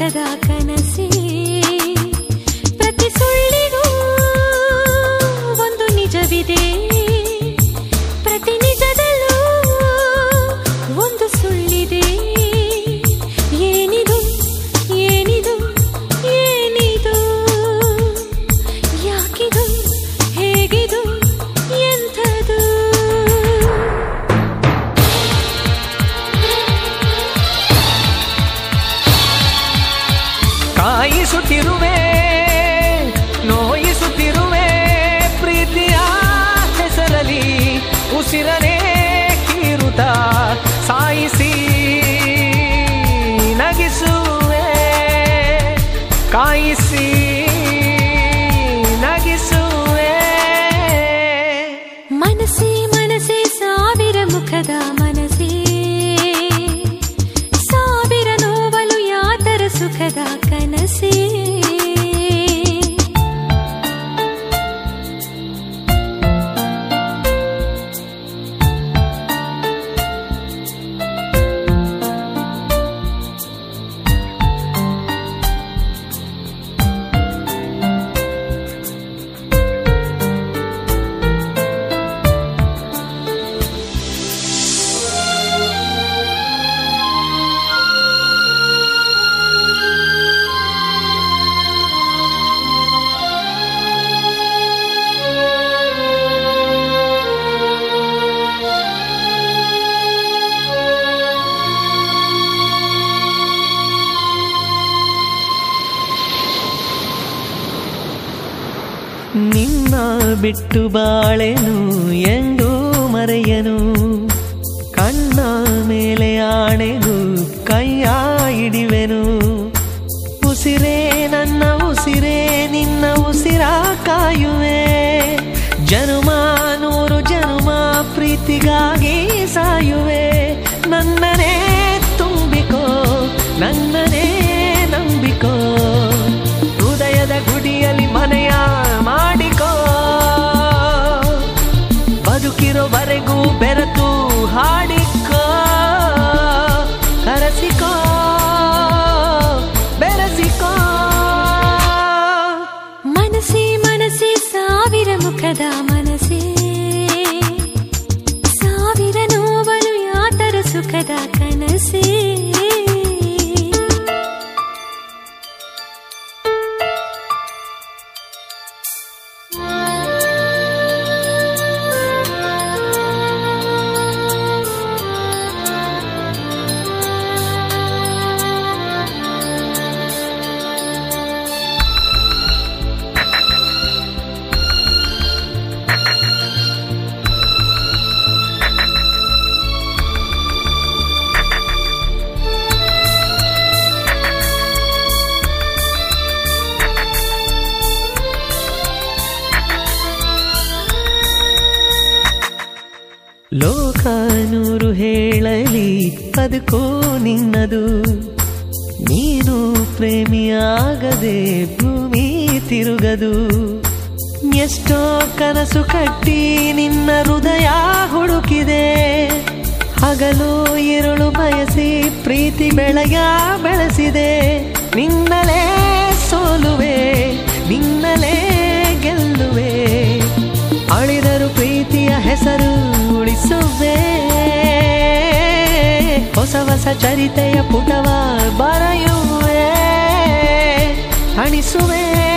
ಸುಖದ ಕನಸೇ ಪ್ರತಿ ಸುಳ್ಳಿಗೂ ಒಂದು ನಿಜವಿದೆ ಪ್ರತಿ ನಿಜದಲ್ಲೂ ಒಂದು ಸುಳ್ಳಿದೆ ಏನಿದು ಏನಿದು ಏನಿದು ಯಾಕಿದು ಹೇಗಿದು ಎಂಥದು ಕಾಯಿಸುತ್ತಿರುವೆ ನೋಯಿಸುತ್ತಿರುವೆ ಪ್ರೀತಿಯ ಹೆಸರಲಿ ಉಸಿರನೇ ಕೀರುತ್ತ ಸಾಯಿಸಿ ನಗಿಸುವೆ ಕಾಯಿಸಿ ನಗಿಸುವೆ ಮನಸ್ಸೇ ಮನಸ್ಸೇ ಸಾವಿರ ಮುಖದ ಮನಸ್ಸೇ ಸಾವಿರ ನೋವಲು ಯಾತರ ಸುಖದ ಕನಸೇ ನಿನ್ನ ಬಿಟ್ಟು ಬಾಳೆನು ಎಂದು ಮರೆಯನು ಕಣ್ಣ ಮೇಲೆ ಆಣೆನು ಕೈಯ ಹಿಡಿವೆನು ಉಸಿರೇ ನನ್ನ ಉಸಿರೇ ನಿನ್ನ ಉಸಿರ ಕಾಯುವೆ ಜನುಮ ನೂರು ಜನುಮ ಪ್ರೀತಿಗಾಗಿ ಸಾಯುವೆ ನನ್ನನೇ ತುಂಬಿಕೋ ನನ್ನನೇ ನಂಬಿಕೋ ಹೃದಯದ ಗುಡಿಯಲ್ಲಿ ಮನೆಯ ಮಾಡಿಕೋ ಬದುಕಿರೋವರೆಗೂ ಬೆರೆತು ಹಾಡಿಕೋ ಕರೆಸಿಕೋ ಬೆರೆಸಿಕೋ ಮನಸ್ಸೇ ಮನಸ್ಸೇ ಸಾವಿರ ಮುಖದ ಮನಸ್ಸೇ ಸಾವಿರ ನೋವಲು ಯಾತರ ಸುಖದ ಕನಸೇ ಲೋಕ ನೂರು ಹೇಳಲಿ ಬದುಕು ನಿನ್ನದು ನೀನು ಪ್ರೇಮಿಯಾಗದೆ ಭೂಮಿ ತಿರುಗದು ಎಷ್ಟೋ ಕನಸು ಕಟ್ಟಿ ನಿನ್ನ ಹೃದಯ ಹುಡುಕಿದೆ ಹಗಲು ഇരുಳು ಬಯಸಿ ಪ್ರೀತಿ ಬೆಳೆಯ ಬೆಳೆಸಿದೆ ನಿನ್ನಲೇ ಸೋಲುವೆ ನಿನ್ನಲೇ ಗೆಲ್ಲುವೆ ಅಳಿದರು ಪ್ರೀತಿಯ ಹೆಸರು ಉಳಿಸುವೆ ಹೊಸ ಹೊಸ ಚರಿತೆಯ ಪುಟವ ಬರೆಯುವೆ ಹಣಿಸುವೆ